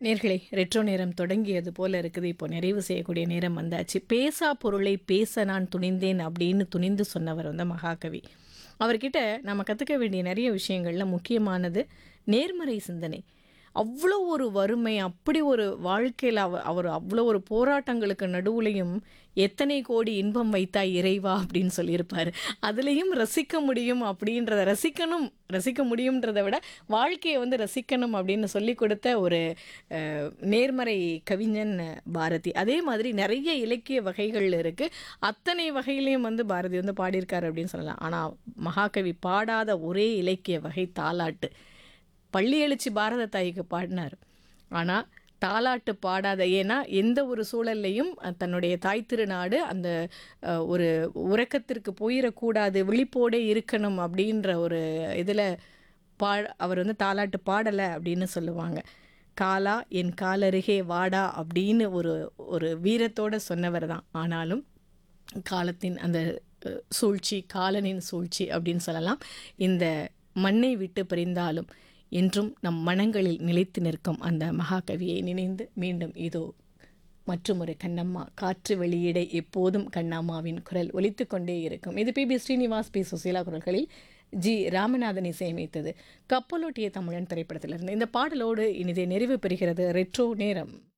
நேர்களே ரெட்ரோ நேரம் தொடங்கியது போல இருக்குது இப்போ நிறைவு செய்யக்கூடிய நேரம் வந்தாச்சு பேசா பொருளை பேச நான் துணிந்தேன் அப்படின்னு துணிந்து சொன்னவர் வந்து மகாகவி அவர்கிட்ட நம்ம கற்றுக்க வேண்டிய நிறைய விஷயங்கள்ல முக்கியமானது நேர்மறை சிந்தனை அவ்வளோ ஒரு வறுமை அப்படி ஒரு வாழ்க்கையில் அவர் அவர் அவ்வளோ ஒரு போராட்டங்களுக்கு நடுவுலையும் எத்தனை கோடி இன்பம் வைத்தா இறைவா அப்படின்னு சொல்லியிருப்பார் அதுலேயும் ரசிக்க முடியும் அப்படின்றத ரசிக்கணும் ரசிக்க முடியுன்றதை விட வாழ்க்கையை வந்து ரசிக்கணும் அப்படின்னு சொல்லி கொடுத்த ஒரு அஹ், நேர்மறை கவிஞன் பாரதி அதே மாதிரி நிறைய இலக்கிய வகைகள் இருக்குது அத்தனை வகையிலையும் வந்து பாரதி வந்து பாடியிருக்காரு அப்படின்னு சொல்லலாம் ஆனால் மகாகவி பாடாத ஒரே இலக்கிய வகை தாலாட்டு பள்ளி எழுச்சி பாரத தாய்க்கு பாடினார் ஆனால் தாலாட்டு பாடாத ஏன்னா எந்த ஒரு சூழல்லையும் அஹ், தன்னுடைய தாய் திருநாடு அந்த அஹ், ஒரு உறக்கத்திற்கு போயிடக்கூடாது விழிப்போடே இருக்கணும் அப்படின்ற ஒரு இதில் பா அவர் வந்து தாலாட்டு பாடலை அப்படின்னு சொல்லுவாங்க காலா என் காலருகே வாடா அப்படின்னு ஒரு ஒரு வீரத்தோட சொன்னவர் தான் ஆனாலும் காலத்தின் அந்த அஹ், சூழ்ச்சி காலனின் சூழ்ச்சி அப்படின்னு சொல்லலாம் இந்த மண்ணை விட்டு பிரிந்தாலும் என்றும் நம் மனங்களில் நிலைத்து நிற்கும் அந்த மகாகவியை நினைந்து மீண்டும் இதோ மற்றும் ஒரு கண்ணம்மா காற்று வெளியிட எப்போதும் கண்ணம்மாவின் குரல் ஒலித்து கொண்டே இருக்கும் இது பிபி ஸ்ரீனிவாஸ் பி சுசீலா குரல்களில் ஜி ராமநாதன் இசையமைத்தது கப்பலோட்டிய தமிழன் திரைப்படத்திலிருந்து இந்த பாடலோடு இனிதே நிறைவு பெறுகிறது ரெட்ரோ நேரம்